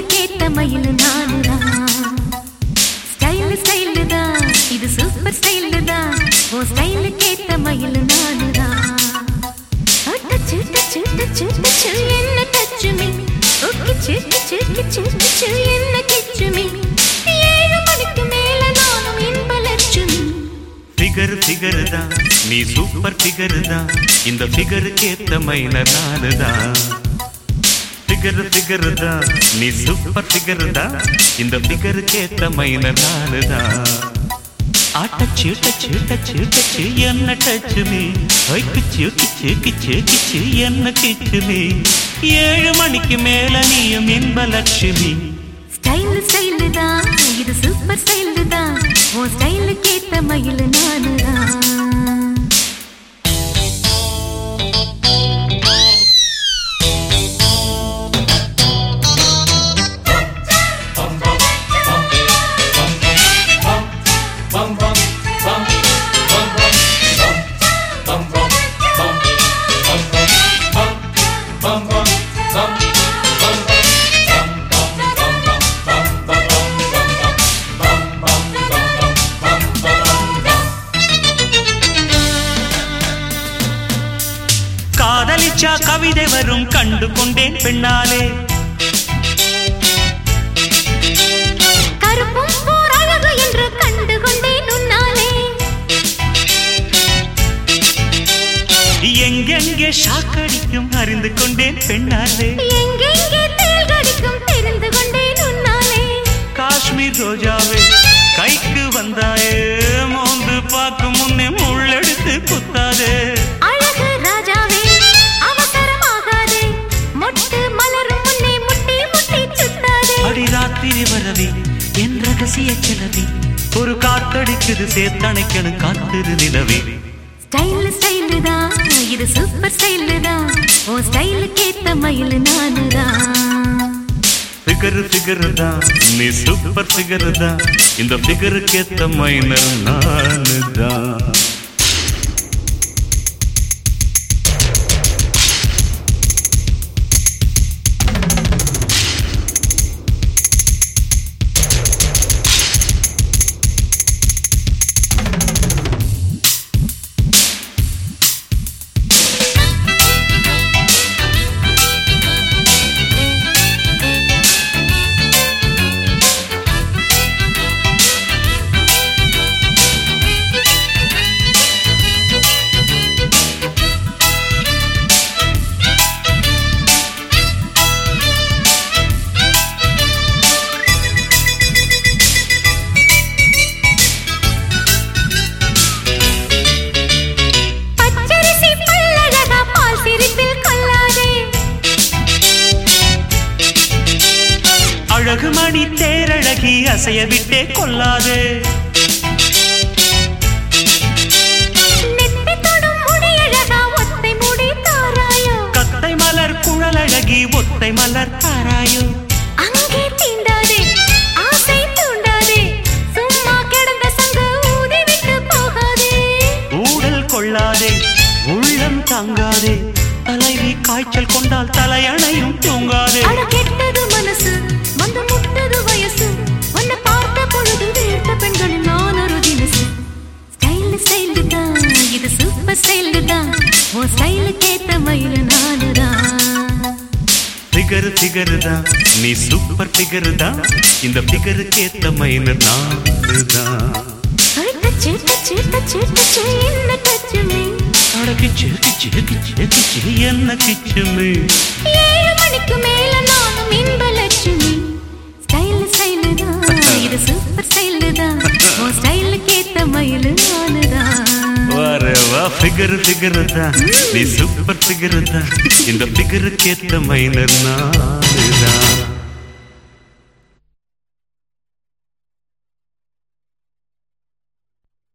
கேட்ட மயில் நானுதான் style style தான் இது சூப்பர் ஸ்டைல் தான் ஓ ஸ்டைல் கேட்ட மயில் நானுதான் டச்சு டச்சு டச்சு டச்சு என்ன டச்சு மீ ஓகே சிக்கு சிக்கு சிக்கு ச்சு என்ன கிச்சு மீ ஏழு மணிக்கு மேல நானும் இன்ப லட்சுமி ஃபிகர் ஃபிகர் தான் நீ சூப்பர் ஃபிகர் தான் இந்த ஃபிகருக்கு ஏத்த மைனர் நானு தான் ஃபிகர் ஃபிகர் தான் நீ சூப்பர் ஃபிகர் தான் இந்த ஃபிகருக்கு ஏத்த மைனர் நானு தான் ஆட்டச்சு டச்சு டச்சு டச்சு என்ன டச்சு நீ ஒய் கிச்சு கிச்சு கிச்சு கிச்சு என்ன கிச்சு நீ ஏழு மணிக்கு மேல நீயும் இன்ப லட்சுமி ஸ்டைல் ஸ்டைல் தான் இது சூப்பர் ஸ்டைல் தான் உன் ஸ்டைல் கேட்ட மயில் நானு தான் காதலிச்சா கவிதை வரும் கண்டு கொண்டேன் பெண்ணாலே கருப்பும் போர் அழகு என்று கண்டு கொண்டேன் உன்னாலே எங்கெங்கே ஷாக்கடிக்கும் அறிந்து கொண்டேன் பெண்ணாலே எங்கெங்கே தேள் கடிக்கும் தெரிந்து கொண்டேன் உன்னாலே காஷ்மீர் ரோஜாவே கைக்கு வந்தாயே மோந்து பார்க்கும் முன்னே முள்ளெடுத்து குத்தாதே அழகு ராஜாவே அவசரமாகாதே மொட்டு மலரும் முன்னே முட்டி முட்டி சுத்தாதே அடி ராத்திரி வரவி என் ரகசிய கிளவி ஒரு காத்தடிக்குது சேத்தணைக்கணும் காத்திரு நிலவி ஸ்டைல் ஸ்டைல் தான் இது சூப்பர் ஸ்டைல் தான் உன் ஸ்டைல் கேட்ட மயில் நானு தான் ஃபிகர் ஃபிகர் தான் நீ சூப்பர் ஃபிகர் தான் இந்த ஃபிகருக்கு ஏத்த மைனர் நானு தான் பச்சரிசி பல்லழகா பால் சிரிப்பில் கொள்ளாதே அழகு மணி தேரழகி அசைய விட்டே கொல்லாது நெத்தி தொடும் முடியழகா ஒத்தை முடி தாராயோ கத்தை மலர் குழலழகி ஒத்தை மலர் தாராயோ அங்கே தீண்டாதே ஆசை தூண்டாதே சும்மா கிடந்த சங்கு ஊதி விட்டு போகாதே ஊடல் கொள்ளாதே உள்ளம் தாங்காதே தலைவி காய்ச்சல் கொண்டால் தலையணையும் தூங்காதே அட கெட்டது மனசு வந்து முட்டது வயசு உன்னை பார்த்த பொழுது வீழ்த்த பெண்களில் நான் ஒரு தினசு ஸ்டைல் ஸ்டைல் தான் இது சூப்பர் ஸ்டைல் தான் உன் ஸ்டைலுக்கு ஏத்த மயில் நானு தான் ஃபிகர் ஃபிகர் தான் நீ சூப்பர் ஃபிகர் தான் இந்த ஃபிகருக்கு ஏத்த மைனர் நானு தான் டச்சு டச்சு டச்சு டச்சு என்ன டச்சு மீ அடக்கு கிச்சு கிச்சு கிச்சு என்ன கிச்சுமே ஏழு மணிக்கு மேல நானும் இன்ப லட்சுமி ஸ்டைல் ஸ்டைல் தான் இது சூப்பர் ஸ்டைல் தான் உன் ஸ்டைலுக்கு ஏத்த மயில் நானு தான் வர வா ஃபிகர் ஃபிகர் தான் நீ சூப்பர் ஃபிகர் தான் இந்த ஃபிகருக்கு ஏத்த மைனர் நானு